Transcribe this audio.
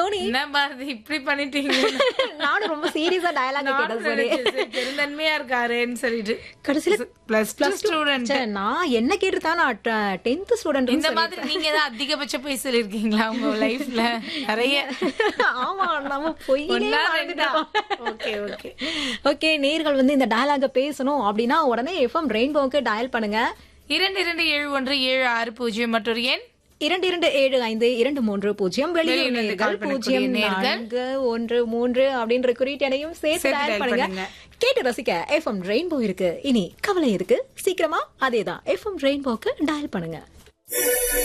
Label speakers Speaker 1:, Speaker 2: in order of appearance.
Speaker 1: தோனி
Speaker 2: என்ன பாரதி இப்படி பண்ணிட்டீங்க
Speaker 1: நானும் ரொம்ப சீரியஸா டயலாக்
Speaker 2: நானும்
Speaker 1: கேட்டேன் சரி
Speaker 2: நினைச்சேன், சரி, பெருந்தன்மையா இருக்காருன்னு சொல்லிட்டு
Speaker 1: கடைசியில
Speaker 2: பிளஸ் டூ ஸ்டூடெண்ட்
Speaker 1: ச்சே, நான் என்ன கேட்டுதான் நான் டென்த் ஸ்டூடெண்ட்
Speaker 2: இந்த மாதிரி நீங்க தான் அதிகபட்ச போய் சொல்லிருக்கீங்களா உங்க லைஃப்ல நிறைய
Speaker 1: ஆமா நம்ம பொய்யே
Speaker 2: ஒண்ணா
Speaker 1: மறந்துட்டோம்.
Speaker 2: ரெண்டா? Okay, okay.
Speaker 1: ஓகே நேர்கள் வந்து இந்த டயலாக பேசணும் அப்படின்னா உடனே எஃப்எம் ரெயின்போக்கு டயல் பண்ணுங்க
Speaker 2: இரண்டு இரண்டு ஏழு ஒன்று ஏழு ஆறு பூஜ்ஜியம் மற்றொரு எண்
Speaker 1: இரண்டு இரண்டு ஏழு ஐந்து இரண்டு மூன்று பூஜ்ஜியம் வெளியூர்
Speaker 2: வெளியூர்ல இருந்து
Speaker 1: நேர்கள்
Speaker 2: call பண்ணக்கூடிய
Speaker 1: பூஜ்ஜியம்
Speaker 2: நேர்கள்.
Speaker 1: நான்கு ஒன்று மூன்று அப்படின்ற குறியீட்டையும் சேர்த்து
Speaker 2: சேர்த்து
Speaker 1: டயல்
Speaker 2: dial
Speaker 1: பண்ணுங்க
Speaker 2: பண்ணுங்க.
Speaker 1: கேட்டு ரசிக்க எஃப்எம் ரெயின்போ இருக்கு இனி கவலை இருக்கு சீக்கிரமா அதேதான் எஃப்எம் ரெயின்போக்கு டயல் பண்ணுங்க